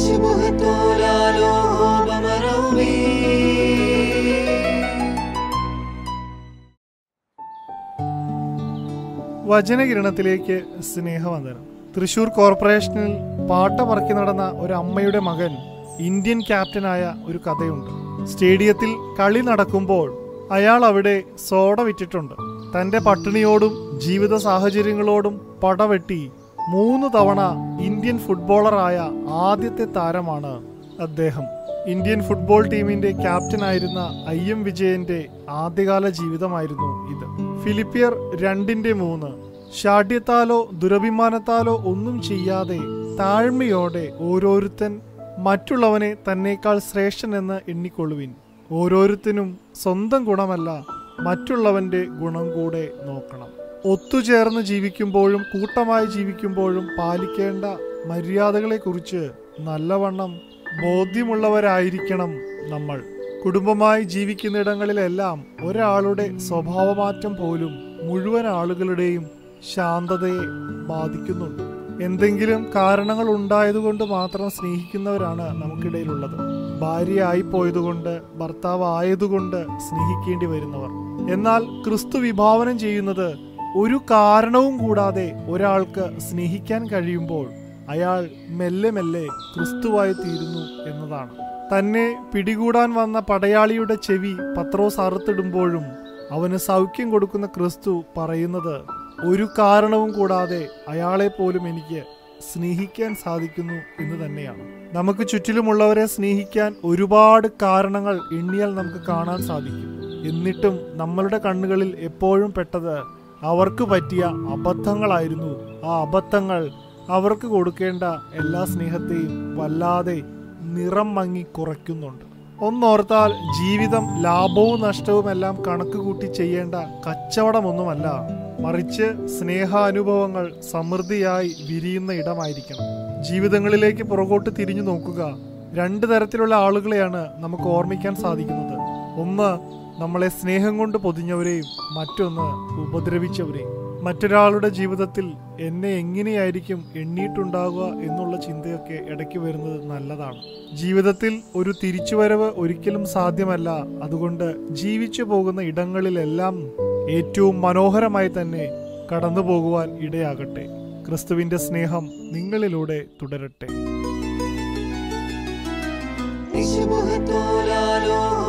വചനകിരണത്തിലേക്ക് സ്നേഹവന്ദനം തൃശൂർ കോർപ്പറേഷനിൽ പാട്ട പറക്കി നടന്ന ഒരു അമ്മയുടെ മകൻ ഇന്ത്യൻ ക്യാപ്റ്റനായ ഒരു കഥയുണ്ട് സ്റ്റേഡിയത്തിൽ കളി നടക്കുമ്പോൾ അയാൾ അവിടെ സോഡ വിറ്റിട്ടുണ്ട് തന്റെ പട്ടിണിയോടും ജീവിത സാഹചര്യങ്ങളോടും പടവെട്ടി മൂന്ന് തവണ ഇന്ത്യൻ ഫുട്ബോളറായ ആദ്യത്തെ താരമാണ് അദ്ദേഹം ഇന്ത്യൻ ഫുട്ബോൾ ടീമിന്റെ ക്യാപ്റ്റനായിരുന്ന ഐ എം വിജയന്റെ ആദ്യകാല ജീവിതമായിരുന്നു ഇത് ഫിലിപ്പിയർ രണ്ടിന്റെ മൂന്ന് ഷാഠ്യത്താലോ ദുരഭിമാനത്താലോ ഒന്നും ചെയ്യാതെ താഴ്മയോടെ ഓരോരുത്തൻ മറ്റുള്ളവനെ തന്നേക്കാൾ ശ്രേഷ്ഠനെന്ന് എണ്ണിക്കൊള്ളുവിൻ ഓരോരുത്തനും സ്വന്തം ഗുണമല്ല മറ്റുള്ളവന്റെ ഗുണം കൂടെ നോക്കണം ഒത്തുചേർന്ന് ജീവിക്കുമ്പോഴും കൂട്ടമായി ജീവിക്കുമ്പോഴും പാലിക്കേണ്ട മര്യാദകളെക്കുറിച്ച് നല്ലവണ്ണം ബോധ്യമുള്ളവരായിരിക്കണം നമ്മൾ കുടുംബമായി ജീവിക്കുന്നിടങ്ങളിലെല്ലാം ഒരാളുടെ സ്വഭാവമാറ്റം പോലും മുഴുവൻ ആളുകളുടെയും ശാന്തതയെ ബാധിക്കുന്നുണ്ട് എന്തെങ്കിലും കാരണങ്ങൾ ഉണ്ടായതുകൊണ്ട് മാത്രം സ്നേഹിക്കുന്നവരാണ് നമുക്കിടയിലുള്ളത് ഭാര്യയായി പോയതുകൊണ്ട് ഭർത്താവ് ആയതുകൊണ്ട് സ്നേഹിക്കേണ്ടി വരുന്നവർ എന്നാൽ ക്രിസ്തു വിഭാവനം ചെയ്യുന്നത് ഒരു കാരണവും കൂടാതെ ഒരാൾക്ക് സ്നേഹിക്കാൻ കഴിയുമ്പോൾ അയാൾ മെല്ലെ മെല്ലെ ക്രിസ്തുവായി തീരുന്നു എന്നതാണ് തന്നെ പിടികൂടാൻ വന്ന പടയാളിയുടെ ചെവി പത്രോസ് അറുത്തിടുമ്പോഴും അവന് സൗഖ്യം കൊടുക്കുന്ന ക്രിസ്തു പറയുന്നത് ഒരു കാരണവും കൂടാതെ അയാളെ പോലും എനിക്ക് സ്നേഹിക്കാൻ സാധിക്കുന്നു എന്ന് തന്നെയാണ് നമുക്ക് ചുറ്റിലുമുള്ളവരെ സ്നേഹിക്കാൻ ഒരുപാട് കാരണങ്ങൾ എണ്ണിയാൽ നമുക്ക് കാണാൻ സാധിക്കും എന്നിട്ടും നമ്മളുടെ കണ്ണുകളിൽ എപ്പോഴും പെട്ടത് അവർക്ക് പറ്റിയ അബദ്ധങ്ങളായിരുന്നു ആ അബദ്ധങ്ങൾ അവർക്ക് കൊടുക്കേണ്ട എല്ലാ സ്നേഹത്തെയും വല്ലാതെ നിറം മങ്ങി കുറയ്ക്കുന്നുണ്ട് ഒന്നോർത്താൽ ജീവിതം ലാഭവും നഷ്ടവും എല്ലാം കണക്ക് കൂട്ടി ചെയ്യേണ്ട കച്ചവടമൊന്നുമല്ല മറിച്ച് സ്നേഹാനുഭവങ്ങൾ സമൃദ്ധിയായി വിരിയുന്ന ഇടമായിരിക്കണം ജീവിതങ്ങളിലേക്ക് പുറകോട്ട് തിരിഞ്ഞു നോക്കുക രണ്ട് തരത്തിലുള്ള ആളുകളെയാണ് നമുക്ക് ഓർമ്മിക്കാൻ സാധിക്കുന്നത് ഒന്ന് നമ്മളെ സ്നേഹം കൊണ്ട് പൊതിഞ്ഞവരെയും മറ്റൊന്ന് ഉപദ്രവിച്ചവരെയും മറ്റൊരാളുടെ ജീവിതത്തിൽ എന്നെ എങ്ങനെയായിരിക്കും എണ്ണിയിട്ടുണ്ടാകുക എന്നുള്ള ചിന്തയൊക്കെ ഇടയ്ക്ക് വരുന്നത് നല്ലതാണ് ജീവിതത്തിൽ ഒരു തിരിച്ചുവരവ് ഒരിക്കലും സാധ്യമല്ല അതുകൊണ്ട് ജീവിച്ചു പോകുന്ന ഇടങ്ങളിലെല്ലാം ഏറ്റവും മനോഹരമായി തന്നെ കടന്നു പോകുവാൻ ഇടയാകട്ടെ ക്രിസ്തുവിന്റെ സ്നേഹം നിങ്ങളിലൂടെ തുടരട്ടെ نشبه طلال